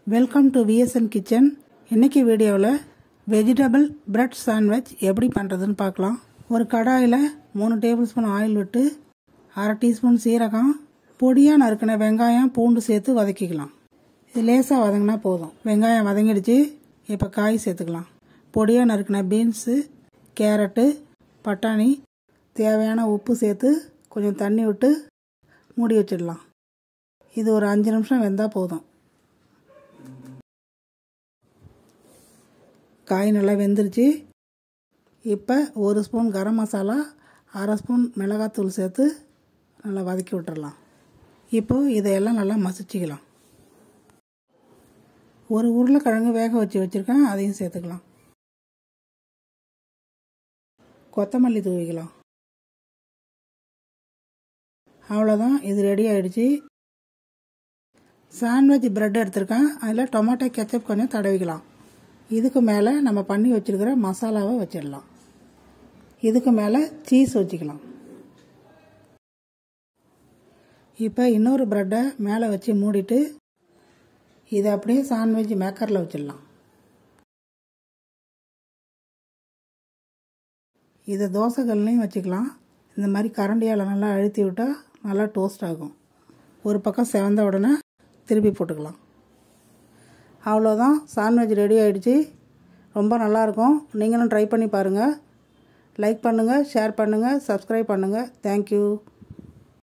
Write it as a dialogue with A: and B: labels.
A: welcome to VSN kitchen இன்னைக்கு வீடியோவில் vegetable bread sandwich எப்படி பண்ணுறதுன்னு பார்க்கலாம் ஒரு கடாயில் மூணு டேபிள் ஸ்பூன் ஆயில் விட்டு அரை டீஸ்பூன் சீரகம் பொடியாக நறுக்கின வெங்காயம் பூண்டு சேர்த்து வதக்கிக்கலாம் இது லேசாக வதங்கினா போதும் வெங்காயம் வதங்கிடுச்சு இப்போ காய் சேர்த்துக்கலாம் பொடியாக நறுக்கின பீன்ஸு கேரட்டு பட்டாணி தேவையான உப்பு சேர்த்து கொஞ்சம் தண்ணி விட்டு மூடி வச்சிடலாம் இது ஒரு அஞ்சு நிமிஷம் வெந்தால் போதும் காய் நல்லா வெந்துருச்சு இப்போ ஒரு ஸ்பூன் கரம் மசாலா அரை ஸ்பூன் மிளகாத்தூள் சேர்த்து நல்லா வதக்கி விட்டுறலாம் இப்போது இதையெல்லாம் நல்லா மசிச்சிக்கலாம் ஒரு உருளைக்கிழங்கு வேக வச்சு வச்சுருக்கேன் அதையும் சேர்த்துக்கலாம் கொத்தமல்லி தூவிக்கலாம் அவ்வளோதான் இது ரெடி ஆகிடுச்சு சாண்ட்விச் ப்ரெட் எடுத்திருக்கேன் அதில் டொமேட்டோ கெச்சப் கொஞ்சம் தடவிக்கலாம் இதுக்கு மேலே நம்ம பண்ணி வச்சுருக்கிற மசாலாவை வச்சிடலாம் இதுக்கு மேலே சீஸ் வச்சுக்கலாம் இப்போ இன்னொரு ப்ரெட்டை மேலே வச்சு மூடிட்டு இதை அப்படியே சாண்ட்விச் மேக்கரில் வச்சிடலாம் இதை தோசைகள்லையும் வச்சுக்கலாம் இந்த மாதிரி கரண்டியால் நல்லா அழுத்தி விட்டால் நல்லா டோஸ்ட் ஆகும் ஒரு பக்கம் செவந்த உடனே திருப்பி போட்டுக்கலாம் அவ்வளோதான் சாண்ட்விச் ரெடி ஆகிடுச்சு ரொம்ப நல்லாயிருக்கும் நீங்களும் ட்ரை பண்ணி பாருங்கள் லைக் பண்ணுங்கள் ஷேர் பண்ணுங்கள் சப்ஸ்கிரைப் பண்ணுங்கள் தேங்க்யூ